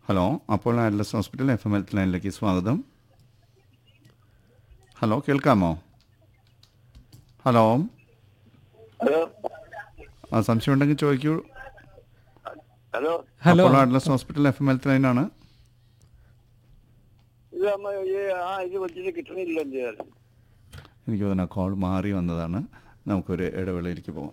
Hello അപ്പോൾ Adlux hospital F M health ലൈനിലേക്ക് സ്വാഗതം ഹലോ കേൾക്കാമോ ഹലോ ഹലോ ആ സംശയമുണ്ടെങ്കിൽ ചോദിക്കൂ ഹലോ ഹലോ അപ്പോൾ Adlux hospital F M health ലൈനാണ് ഇത് അമ്മ ഈ ആ ഇത് വെച്ചിട്ട് കിട്ടണില്ല എന്ത് ചെയ്യാൻ എനിക്ക് തോന്നുന്നു കോൾ മാറി വന്നതാണ് നമുക്കൊരു ഇടവേളയിലേക്ക് പോകാം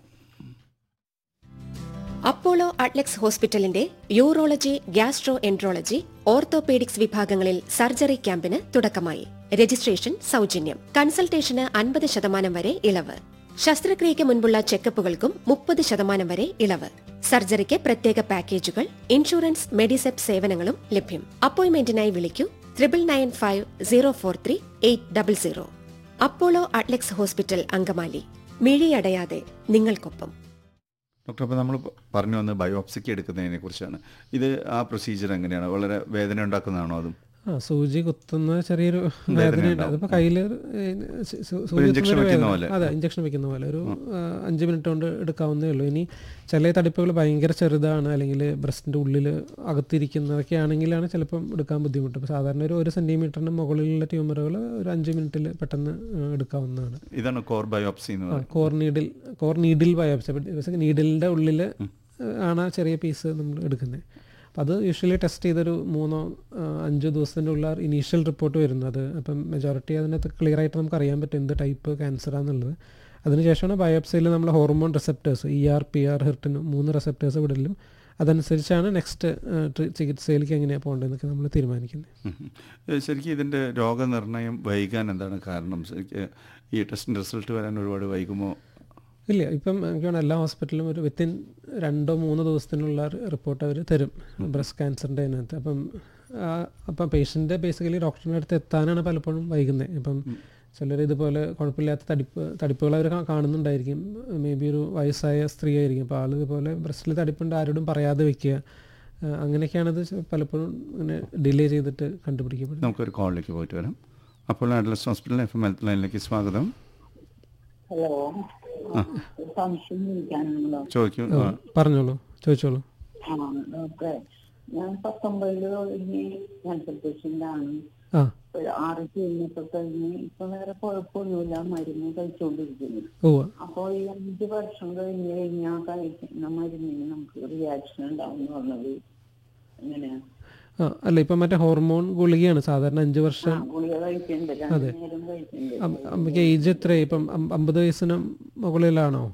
അപ്പോളോ അട്ലക്സ് ഹോസ്പിറ്റലിന്റെ യൂറോളജി ഗ്യാസ്ട്രോ എൻട്രോളജി ഓർത്തോപീഡിക്സ് വിഭാഗങ്ങളിൽ സർജറി ക്യാമ്പിന് തുടക്കമായി രജിസ്ട്രേഷൻ സൗജന്യം കൺസൾട്ടേഷന് അൻപത് ശതമാനം വരെ ഇളവ് ശസ്ത്രക്രിയയ്ക്ക് മുൻപുള്ള ചെക്കപ്പുകൾക്കും മുപ്പത് ശതമാനം വരെ ഇളവ് സർജറിക്ക് പ്രത്യേക പാക്കേജുകൾ ഇൻഷുറൻസ് മെഡിസെപ് സേവനങ്ങളും ലഭ്യം അപ്പോയിന്റ്മെന്റിനായി വിളിക്കൂ triple nine five zero four three eight double zero Apollo Adlux hospital Angamaly മിഴിയടയാതെ നിങ്ങൾക്കൊപ്പം ഡോക്ടർ അപ്പോൾ നമ്മൾ പറഞ്ഞു വന്ന് ബയോപ്സിക്ക് എടുക്കുന്നതിനെ കുറിച്ചാണ് ഇത് ആ പ്രൊസീജിയർ എങ്ങനെയാണ് വളരെ വേദന ഉണ്ടാക്കുന്നതാണോ അതും ആ സൂചി കുത്തുന്ന ചെറിയൊരു വേദന വേദന ഉണ്ടാവും. അതിപ്പോ കയ്യില് ഏ, സു- സു- സൂചി injection കുത്തുന്ന ഒരു വെക്കുന്ന വേദന. പോലെ. അതെ ഇഞ്ചക്ഷൻ വെക്കുന്ന പോലെ ഒരു ആ, അഞ്ച് മിനിറ്റ് കൊണ്ട് എടുക്കാവുന്നേ ഉള്ളൂ ഇനി ചില തടിപ്പുകൾ ഭയങ്കര ചെറുതാണ് അല്ലെങ്കിൽ ബ്രസ്റ്റിന്റെ ഉള്ളിൽ അകത്തിരിക്കുന്നതൊക്കെ ആണെങ്കിലാണ് ചിലപ്പം എടുക്കാൻ ബുദ്ധിമുട്ട് ഇപ്പോൾ സാധാരണ ഒരു ഒരു സെന്റിമീറ്ററിന് മുകളിലുള്ള ട്യൂമറുകൾ ഒരു അഞ്ച് മിനിറ്റിൽ പെട്ടെന്ന് ആ, എടുക്കാവുന്നതാണ് ഇതാണ് കോർ ബയോപ്സി എന്ന് ആ, പറയുന്നത് core needle core needle biopsy നീഡിലിൻ്റെ ഉള്ളിൽ ആണ് ആ ചെറിയ പീസ് നമ്മൾ എടുക്കുന്നത് അപ്പം അത് യൂഷ്വലി ടെസ്റ്റ് ചെയ്തൊരു മൂന്നോ ആ, അഞ്ചോ ദിവസത്തിൻ്റെ ഉള്ള ഇനീഷ്യൽ റിപ്പോർട്ട് വരുന്നു അത് അപ്പം മെജോറിറ്റി അതിനകത്ത് ക്ലിയർ ആയിട്ട് നമുക്ക് അറിയാൻ പറ്റും എന്ത് ടൈപ്പ് ക്യാൻസറാന്നുള്ളത് അതിനുശേഷമാണ് ബയോപ്സിയിൽ നമ്മൾ hormone receptors E R P R ഹിർട്ടിന് മൂന്ന് റിസപ്റ്റേഴ്സ് വിടലും അതനുസരിച്ചാണ് നെക്സ്റ്റ് ചികിത്സയിലേക്ക് എങ്ങനെയാണ് പോകേണ്ടതെന്നൊക്കെ നമ്മൾ തീരുമാനിക്കുന്നത് ഉം. ഏ, ശരിക്കും ഇതിൻ്റെ രോഗനിർണയം വൈകാൻ എന്താണ് കാരണം ശരിക്ക് ഈ ടെസ്റ്റിൻ്റെ റിസൾട്ട് വരാൻ ഒരുപാട് വൈകുമോ ഇല്ല ഇപ്പം എനിക്ക് തോന്നുന്നു എല്ലാ ഹോസ്പിറ്റലിലും ഒരു വിത്തിൻ രണ്ടോ മൂന്നോ ദിവസത്തിനുള്ള റിപ്പോർട്ട് അവർ തരും ബ്രസ്റ്റ് ക്യാൻസറിൻ്റെ അതിനകത്ത് അപ്പം ആ, അപ്പം പേഷ്യൻ്റ് ബേസിക്കലി ഡോക്ടറിൻ്റെ അടുത്ത് എത്താനാണ് പലപ്പോഴും വൈകുന്നത് ഇപ്പം ചിലർ ഇതുപോലെ കുഴപ്പമില്ലാത്ത തടിപ്പ് തടിപ്പുകൾ അവർ കാണുന്നുണ്ടായിരിക്കും മേ ബി ഒരു വയസ്സായ സ്ത്രീ ആയിരിക്കും അപ്പോൾ ആൾ ഇതുപോലെ ബ്രസ്റ്റിൽ തടിപ്പുണ്ട് ആരോടും പറയാതെ വെക്കുക ആ, അങ്ങനെയൊക്കെയാണത് ചെ- പലപ്പോഴും ഇങ്ങനെ ഡിലേ ചെയ്തിട്ട് കണ്ടുപിടിക്കപ്പെടുന്നത് നമുക്കൊരു കോളിലേക്ക് പോയിട്ട് വരാം അപ്പോൾ Adlux hospital F M health ലൈനിലേക്ക് സ്വാഗതം ഹലോ സംശയം ചോദിക്കാനാണല്ലോ ചോദിക്കൂ ആ, പറഞ്ഞോളൂ ചോദിച്ചോളൂ ആ ഡോക്ടറെ ഞാൻ പത്തൊമ്പതില് കഴിഞ്ഞ് ക്യാൻസർ പേഷ്യന്റ് ആണ് ആ ഒരു ആറ് ക്ലിനിക്കൊക്കെ കഴിഞ്ഞ് ഇപ്പൊ വേറെ കുഴപ്പമൊന്നുമില്ല മരുന്ന് കഴിച്ചുകൊണ്ടിരിക്കുന്നു ഓ അപ്പൊ ഈ അഞ്ച് വർഷം കഴിഞ്ഞ് കഴിഞ്ഞാൽ കഴിക്കുന്ന മരുന്നിന് നമുക്ക് റിയാക്ഷൻ ഉണ്ടാവും എന്ന് പറഞ്ഞത് എങ്ങനെയാ ആ അല്ല ഇപ്പം മറ്റേ ഹോർമോൺ ഗുളികയാണ് സാധാരണ അഞ്ച് ആ വർഷം ഗുളിക കഴിക്കുന്നുണ്ട് രണ്ടു നേരം കഴിക്കുന്നുണ്ട് അം- അമ്മയ്ക്ക് ഏജ് എത്രയായി ഇപ്പം അം- അമ്പത് വയസ്സിന് മുകളിലാണോ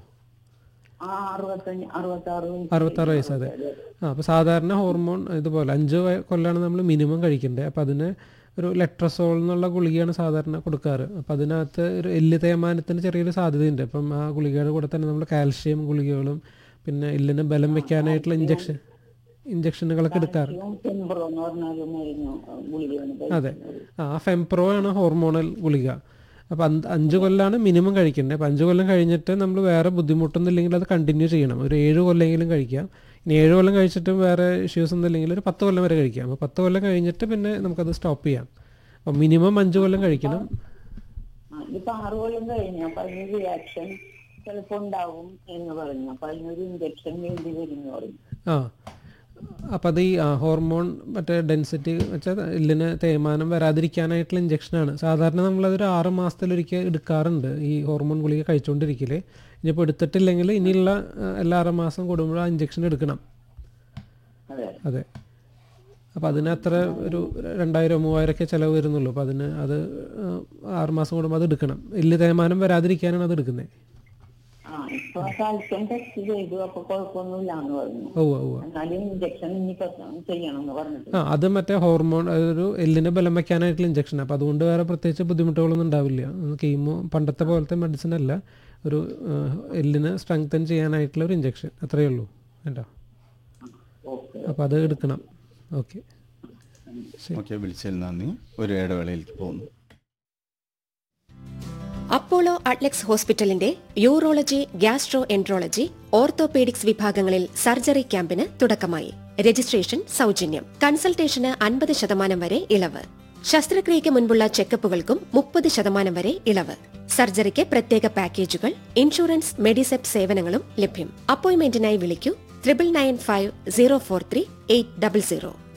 ആ അറുപത്തഞ്ച് അറുപത്താറ് വയസ്സ് അറുപത്താറ് വയസ്സ് അതെ ആ അപ്പോൾ സാധാരണ ഹോർമോൺ ഇതുപോലെ അഞ്ച് വയ- കൊല്ലാണ് നമ്മൾ മിനിമം കഴിക്കേണ്ടത് അപ്പോൾ അതിന് ഒരു ലെട്രസോൾ എന്നുള്ള ഗുളികയാണ് സാധാരണ കൊടുക്കാറ് അപ്പോൾ അതിനകത്ത് ഒരു എല്ല് തേയ്മാനത്തിന് ചെറിയൊരു സാധ്യതയുണ്ട് അപ്പം ആ ഗുളികയുടെ കൂടെ തന്നെ നമ്മൾ കാൽഷ്യം ഗുളികകളും പിന്നെ എല്ലിന് ബലം വെക്കാനായിട്ടുള്ള ഇഞ്ചക്ഷൻ ഇഞ്ചക്ഷനുകളൊക്കെ എടുക്കാറ് ടെമ്പറോ എന്ന് പറഞ്ഞൊരു മരുന്ന് ഗുളികയാണ് അതെ ആ ഫെംപ്രോ ആണ് ഹോർമോണൽ ഗുളിക അപ്പോൾ അഞ്ച് കൊല്ലാണ് മിനിമം കഴിക്കേണ്ടത് അപ്പോൾ അഞ്ച് കൊല്ലം കഴിഞ്ഞിട്ട് നമ്മൾ വേറെ ബുദ്ധിമുട്ടൊന്നും ഇല്ലെങ്കിൽ അത് കണ്ടിന്യൂ ചെയ്യണം ഒരു ഏഴ് കൊല്ലെങ്കിലും കഴിക്കാം ഇനി ഏഴ് കൊല്ലം കഴിച്ചിട്ടും വേറെ ഇഷ്യൂസ് ഒന്നും ഇല്ലെങ്കിൽ ഒരു പത്ത് കൊല്ലം വരെ കഴിക്കാം അപ്പോൾ പത്ത് കൊല്ലം കഴിഞ്ഞിട്ട് പിന്നെ നമുക്കത് സ്റ്റോപ്പ് ചെയ്യാം അപ്പോൾ മിനിമം അഞ്ച് കൊല്ലം കഴിക്കണം ആ, ഇതിപ്പോ ആറ് കൊല്ലം കഴിഞ്ഞു അപ്പൊ അതിന് റിയാക്ഷൻ ചിലപ്പോ ഉണ്ടാവും എന്ന് പറഞ്ഞു അപ്പൊ അതിനൊരു ഇഞ്ചക്ഷൻ വേണ്ടി വരും എന്ന് പറഞ്ഞു ആ അപ്പോൾ അത് ഈ ആ, ഹോർമോൺ മറ്റേ ഡെൻസിറ്റി വെച്ചാൽ എല്ലിന് തേയ്മാനം വരാതിരിക്കാനായിട്ടുള്ള ഇഞ്ചക്ഷനാണ് സാധാരണ നമ്മളതൊരു ആറ് മാസത്തിലൊരിക്കൽ എടുക്കാറുണ്ട് ഈ ഹോർമോൺ ഗുളിക കഴിച്ചുകൊണ്ടിരിക്കൽ ഇനിയിപ്പോൾ എടുത്തിട്ടില്ലെങ്കിൽ ഇനിയുള്ള ആ, എല്ലാ ആറ് മാസം കൂടുമ്പോൾ ആ ഇഞ്ചക്ഷൻ എടുക്കണം അതെ അതെ അപ്പോൾ അതിന് അത്ര ഒരു രണ്ടായിരം മൂവായിരം ഒക്കെ ചിലവ് വരുന്നുള്ളൂ അപ്പോൾ അതിന് അത് ആ, ആറ് മാസം കൂടുമ്പോൾ അത് എടുക്കണം എല്ല് തേയ്മാനം വരാതിരിക്കാനാണ് അത് എടുക്കുന്നത് ആ ഇപ്പൊ കാൽസ്യം ടെസ്റ്റ് ചെയ്തു അപ്പൊ കുഴപ്പമൊന്നുമില്ല എന്ന് പറഞ്ഞു ഓ ഓ എന്നാലും ഇഞ്ചക്ഷൻ ഇനി ചെയ്യണം എന്ന് പറഞ്ഞിട്ട് ആ അത് മറ്റേ ഹോർമോൺ ഒരു എല്ലിന് ബലം വെക്കാനായിട്ടുള്ള ഇഞ്ചക്ഷൻ അപ്പോൾ അതുകൊണ്ട് വേറെ പ്രത്യേകിച്ച് ബുദ്ധിമുട്ടുകളൊന്നും ഉണ്ടാവില്ല കീമോ പണ്ടത്തെ പോലത്തെ മെഡിസിൻ അല്ല ഒരു ആ, എല്ലിന് സ്ട്രെങ്തൻ ചെയ്യാനായിട്ടുള്ള ഒരു ഇഞ്ചക്ഷൻ അത്രയേ ഉള്ളൂ വേണ്ട ഓക്കെ അപ്പോൾ അത് എടുക്കണം ഓക്കെ ഓക്കെ വിളിച്ചതിൽ നന്ദി ഒരു ഇടവേളയിലേക്ക് പോകുന്നു അപ്പോളോ അട്ലക്സ് ഹോസ്പിറ്റലിന്റെ യൂറോളജി ഗ്യാസ്ട്രോ എൻട്രോളജി ഓർത്തോപീഡിക്സ് വിഭാഗങ്ങളിൽ സർജറി ക്യാമ്പിന് തുടക്കമായി രജിസ്ട്രേഷൻ സൗജന്യം കൺസൾട്ടേഷന് അൻപത് ശതമാനം വരെ ഇളവ് ശസ്ത്രക്രിയയ്ക്ക് മുൻപുള്ള ചെക്കപ്പുകൾക്കും മുപ്പത് ശതമാനം വരെ ഇളവ് സർജറിക്ക് പ്രത്യേക പാക്കേജുകൾ ഇൻഷുറൻസ് മെഡിസെപ് സേവനങ്ങളും ലഭ്യം അപ്പോയിന്റ്മെന്റിനായി വിളിക്കൂ triple nine five zero four three eight double zero